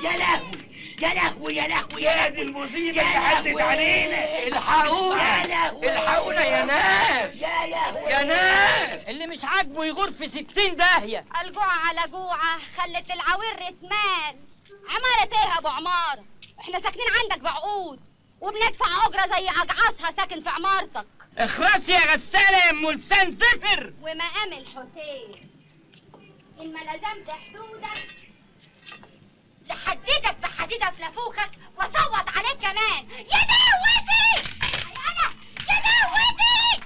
يا لهوي يا لهوي يا لهوي يا دي لهوي المصيبة يا اللي عدت لهوي. علينا الحقونا يا لهوي الحقونا يا ناس يا لهوي يا ناس اللي مش عاجبه يغور في ستين داهية الجوع على جوعة خلت العوير رتمان عمارة ايه يا ابو عمارة احنا ساكنين عندك بعقود وبندفع اجرة زي اجعاصها ساكن في عمارتك اخرس يا غسالة يا ام لسان زفر ومقام الحسين ان ما لزمت حدودك لحددك بحديدة في نافوخك واصوت عليك كمان يا دوتي يلا يا دوتي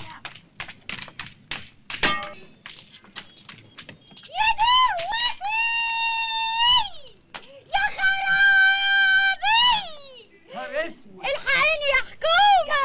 يا دوتي يا خرابي الحقيني يا حكومة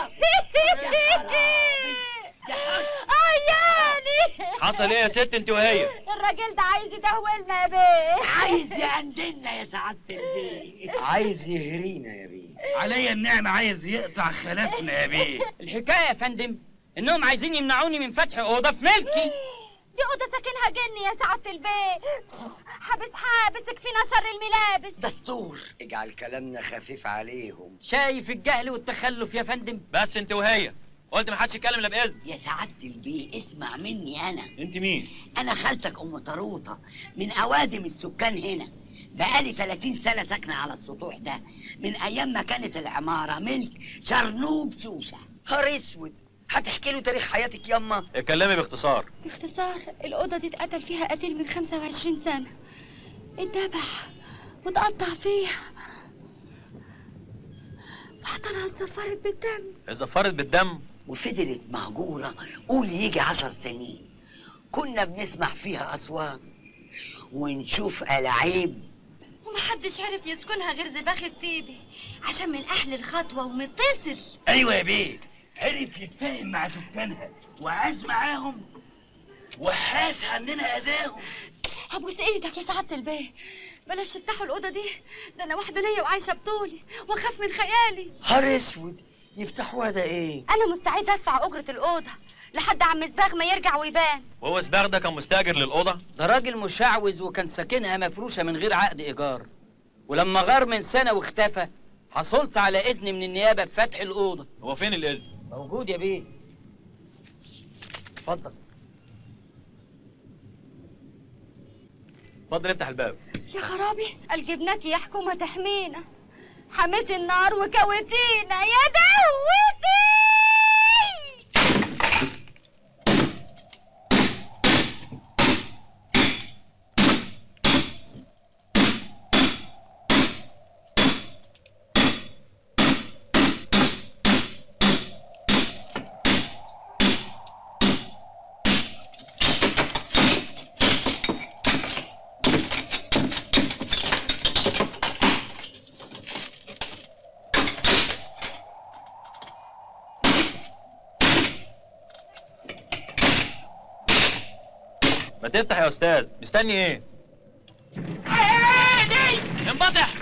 عياني حصل ايه يا ست انت وهي الراجل ده عايز يدهولنا يا بيه عايز يهندلنا يا سعادة البيه عايز يهرينا يا بيه عليا النعمة عايز يقطع خلافنا يا بيه الحكاية يا فندم انهم عايزين يمنعوني من فتح اوضة في ملكي دي اوضه ساكنها جني يا سعاده البيه حابس حابس كفينا شر الملابس دستور اجعل كلامنا خفيف عليهم شايف الجهل والتخلف يا فندم بس انت وهي قلت ما حدش يتكلم الا باذن يا سعادة البيه اسمع مني أنا انت مين أنا خالتك أم طروطة من أوادم السكان هنا بقالي 30 سنة ساكنة على السطوح ده من أيام ما كانت العمارة ملك شرنوب شوشة نهار اسود هتحكي له تاريخ حياتك ياما اتكلمي باختصار باختصار الأوضة دي اتقتل فيها قتيل من 25 سنة اتذبح واتقطع فيها وحضنها اتزفرت بالدم اتزفرت بالدم وفضلت مهجورة قول يجي عشر سنين كنا بنسمع فيها أصوات ونشوف ألاعيب ومحدش عرف يسكنها غير زباخ التيبي عشان من أهل الخطوة ومتصل ايوه يا بيه عرف يتفاهم مع سكانها وعاش معاهم وحاس عننا اذاهم هبوس ايدك يا سعادة البيه بلاش تفتحوا الأوضة دي ده أنا واحدة نية وعايشة بطولي وأخاف من خيالي نهار اسود يفتحوها ده ايه أنا مستعدة أدفع أجرة الأوضة لحد عم زباغ ما يرجع ويبان وهو سباغ ده كان مستاجر للاوضه ده راجل مشعوذ وكان ساكنها مفروشة من غير عقد إيجار ولما غار من سنة واختفى حصلت على إذن من النيابة بفتح الأوضة هو فين الاذن موجود يا بيه اتفضل اتفضل افتح الباب يا خرابي الجبنات يا حكومة تحمينا حميت النار وكويتينا يا دوتي ما تفتح يا استاذ مستني ايه انبطح